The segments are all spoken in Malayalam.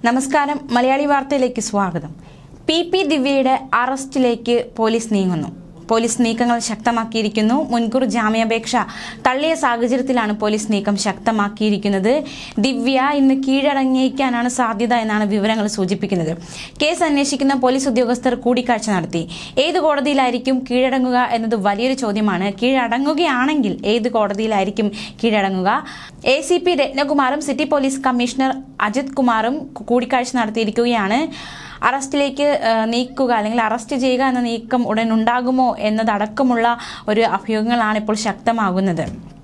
നമസ്കാരം മലയാളി വാർത്തയിലേക്ക് സ്വാഗതം പി പി ദിവ്യയുടെ അറസ്റ്റിലേക്ക് പോലീസ് നീങ്ങുന്നു പോലീസ് നീക്കങ്ങൾ ശക്തമാക്കിയിരിക്കുന്നു മുൻകൂർ ജാമ്യാപേക്ഷ തള്ളിയ സാഹചര്യത്തിലാണ് പോലീസ് നീക്കം ശക്തമാക്കിയിരിക്കുന്നത് ദിവ്യ ഇന്ന് കീഴടങ്ങിയേക്കാനാണ് സാധ്യത എന്നാണ് വിവരങ്ങൾ സൂചിപ്പിക്കുന്നത് കേസ് അന്വേഷിക്കുന്ന പോലീസ് ഉദ്യോഗസ്ഥർ കൂടിക്കാഴ്ച നടത്തി ഏത് കോടതിയിലായിരിക്കും കീഴടങ്ങുക എന്നത് വലിയൊരു ചോദ്യമാണ് കീഴടങ്ങുകയാണെങ്കിൽ ഏത് കോടതിയിലായിരിക്കും കീഴടങ്ങുക എ സി പി രത്നകുമാറും സിറ്റി പോലീസ് കമ്മീഷണർ അജിത് കുമാറും കൂടിക്കാഴ്ച നടത്തിയിരിക്കുകയാണ് അറസ്റ്റിലേക്ക് ഏഹ്, നീക്കുക അല്ലെങ്കിൽ അറസ്റ്റ് ചെയ്യുക എന്ന നീക്കം ഉടൻ ഉണ്ടാകുമോ എന്നതടക്കമുള്ള ഒരു അഭ്യൂഹങ്ങളാണ് ഇപ്പോൾ ശക്തമാകുന്നത്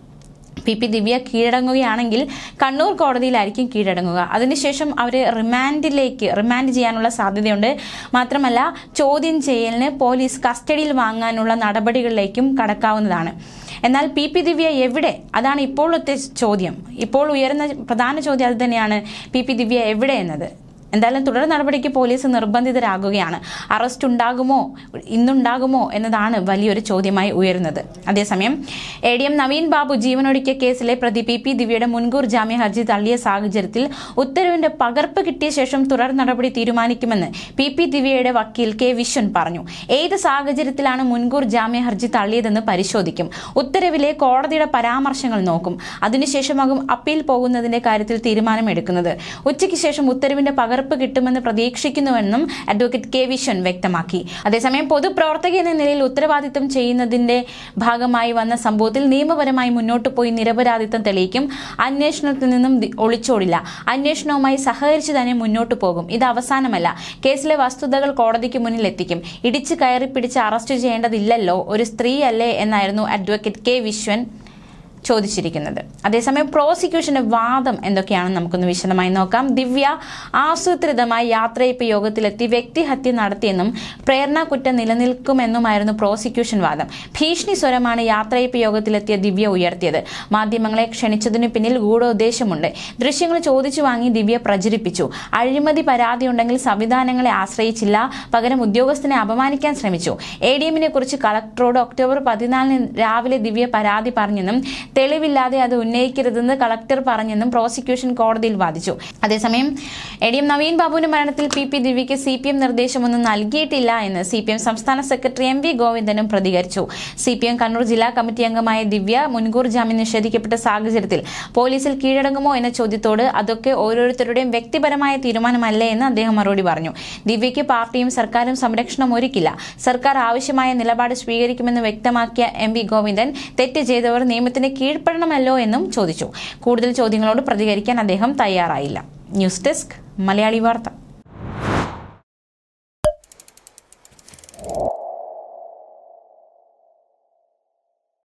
പി പി ദിവ്യ കീഴടങ്ങുകയാണെങ്കിൽ കണ്ണൂർ കോടതിയിലായിരിക്കും കീഴടങ്ങുക അതിനുശേഷം അവർ റിമാൻഡിലേക്ക് റിമാൻഡ് ചെയ്യാനുള്ള സാധ്യതയുണ്ട് മാത്രമല്ല ചോദ്യം ചെയ്യലിന് പോലീസ് കസ്റ്റഡിയിൽ വാങ്ങാനുള്ള നടപടികളിലേക്കും കടക്കാവുന്നതാണ് എന്നാൽ പി പി ദിവ്യ എവിടെ അതാണ് ഇപ്പോഴത്തെ ചോദ്യം ഇപ്പോൾ ഉയർന്ന പ്രധാന ചോദ്യം അത് തന്നെയാണ് പി പി ദിവ്യ എവിടെ എന്നത് എന്തായാലും തുടർ നടപടിക്ക് പോലീസ് നിർബന്ധിതരാകുകയാണ് അറസ്റ്റ് ഉണ്ടാകുമോ ഇന്നുണ്ടാകുമോ എന്നതാണ് വലിയൊരു ചോദ്യമായി ഉയരുന്നത് അതേസമയം A D M Naveen Babu ജീവനൊടുക്കിയ കേസിലെ പ്രതി പി പി ദിവ്യയുടെ മുൻകൂർ ജാമ്യ ഹർജി തള്ളിയ സാഹചര്യത്തിൽ ഉത്തരവിന്റെ പകർപ്പ് കിട്ടിയ ശേഷം തുടർ നടപടി തീരുമാനിക്കുമെന്ന് പി പി ദിവ്യയുടെ വക്കീൽ കെ വിശ്വൻ പറഞ്ഞു ഏത് സാഹചര്യത്തിലാണ് മുൻകൂർ ജാമ്യ ഹർജി തള്ളിയതെന്ന് പരിശോധിക്കും ഉത്തരവിലെ കോടതിയുടെ പരാമർശങ്ങൾ നോക്കും അതിനുശേഷമാകും അപ്പീൽ പോകുന്നതിന്റെ കാര്യത്തിൽ തീരുമാനമെടുക്കുന്നത് ഉച്ചയ്ക്ക് ശേഷം ഉത്തരവിന്റെ പകർപ്പ് കിട്ടുമെന്ന് പ്രതീക്ഷിക്കുന്നുവെന്നും അഡ്വക്കേറ്റ് കെ വിശ്വൻ വ്യക്തമാക്കി അതേസമയം പൊതുപ്രവർത്തക എന്ന നിലയിൽ ഉത്തരവാദിത്തം ചെയ്യുന്നതിന്റെ ഭാഗമായി വന്ന സംഭവത്തിൽ നിയമപരമായി മുന്നോട്ട് പോയി നിരപരാധിത്വം തെളിയിക്കും അന്വേഷണത്തിൽ നിന്നും ദി- ഒളിച്ചോടില്ല അന്വേഷണവുമായി സഹകരിച്ച് തന്നെ മുന്നോട്ട് പോകും ഇത് അവസാനമല്ല കേസിലെ വസ്തുതകൾ കോടതിക്ക് മുന്നിൽ എത്തിക്കും ഇടിച്ചു കയറി പിടിച്ച് അറസ്റ്റ് ചെയ്യേണ്ടതില്ലല്ലോ ഒരു സ്ത്രീയല്ലേ എന്നായിരുന്നു അഡ്വക്കേറ്റ് കെ വിശ്വൻ ചോദിച്ചിരിക്കുന്നത് അതേസമയം പ്രോസിക്യൂഷന്റെ വാദം എന്തൊക്കെയാണെന്ന് നമുക്കൊന്ന് വിശദമായി നോക്കാം ദിവ്യ ആസൂത്രിതമായി യാത്രയപ്പ് യോഗത്തിലെത്തി വ്യക്തിഹത്യ നടത്തിയെന്നും പ്രേരണ കുറ്റം നിലനിൽക്കുമെന്നുമായിരുന്നു പ്രോസിക്യൂഷൻ വാദം ഭീഷണി സ്വരമാണ് യാത്രയപ്പ് യോഗത്തിലെത്തിയ ദിവ്യ ഉയർത്തിയത് മാധ്യമങ്ങളെ ക്ഷണിച്ചതിനു പിന്നിൽ ഗൂഢോദ്ദേശമുണ്ട് ദൃശ്യങ്ങൾ ചോദിച്ചു വാങ്ങി ദിവ്യ പ്രചരിപ്പിച്ചു അഴിമതി പരാതിയുണ്ടെങ്കിൽ സംവിധാനങ്ങളെ ആശ്രയിച്ചില്ല പകരം ഉദ്യോഗസ്ഥനെ അപമാനിക്കാൻ ശ്രമിച്ചു എ ഡി എമ്മിനെ കുറിച്ച് കളക്ടറോട് ഒക്ടോബർ പതിനാലിന് രാവിലെ ദിവ്യ പരാതി പറഞ്ഞെന്നും തെളിവില്ലാതെ അത് ഉന്നയിക്കരുതെന്ന് കളക്ടർ പറഞ്ഞെന്നും പ്രോസിക്യൂഷൻ കോടതിയിൽ വാദിച്ചു അതേസമയം എ ഡി എം നവീൻ ബാബുവിന്റെ മരണത്തിൽ പി പി ദിവ്യയ്ക്ക് സി പി എം നിർദ്ദേശമൊന്നും നൽകിയിട്ടില്ല എന്ന് സി പി എം സംസ്ഥാന സെക്രട്ടറി എം വി ഗോവിന്ദനും പ്രതികരിച്ചു സി പി എം കണ്ണൂർ ജില്ലാ കമ്മിറ്റി അംഗമായ ദിവ്യ മുൻകൂർ ജാമ്യം നിഷേധിക്കപ്പെട്ട സാഹചര്യത്തിൽ പോലീസിൽ കീഴടങ്ങുമോ എന്ന ചോദ്യത്തോട് അതൊക്കെ ഓരോരുത്തരുടെയും വ്യക്തിപരമായ തീരുമാനമല്ലേ എന്ന് അദ്ദേഹം മറുപടി പറഞ്ഞു ദിവ്യയ്ക്ക് പാർട്ടിയും സർക്കാരും സംരക്ഷണം ഒരുക്കില്ല സർക്കാർ ആവശ്യമായ നിലപാട് സ്വീകരിക്കുമെന്ന് വ്യക്തമാക്കിയ എം വി ഗോവിന്ദൻ തെറ്റ് ചെയ്തവർ നിയമത്തിന് കീഴ്പ്പെടണമല്ലോ എന്നും ചോദിച്ചു കൂടുതൽ ചോദ്യങ്ങളോട് പ്രതികരിക്കാൻ അദ്ദേഹം തയ്യാറായില്ല ന്യൂസ് ഡെസ്ക് മലയാളി വാർത്ത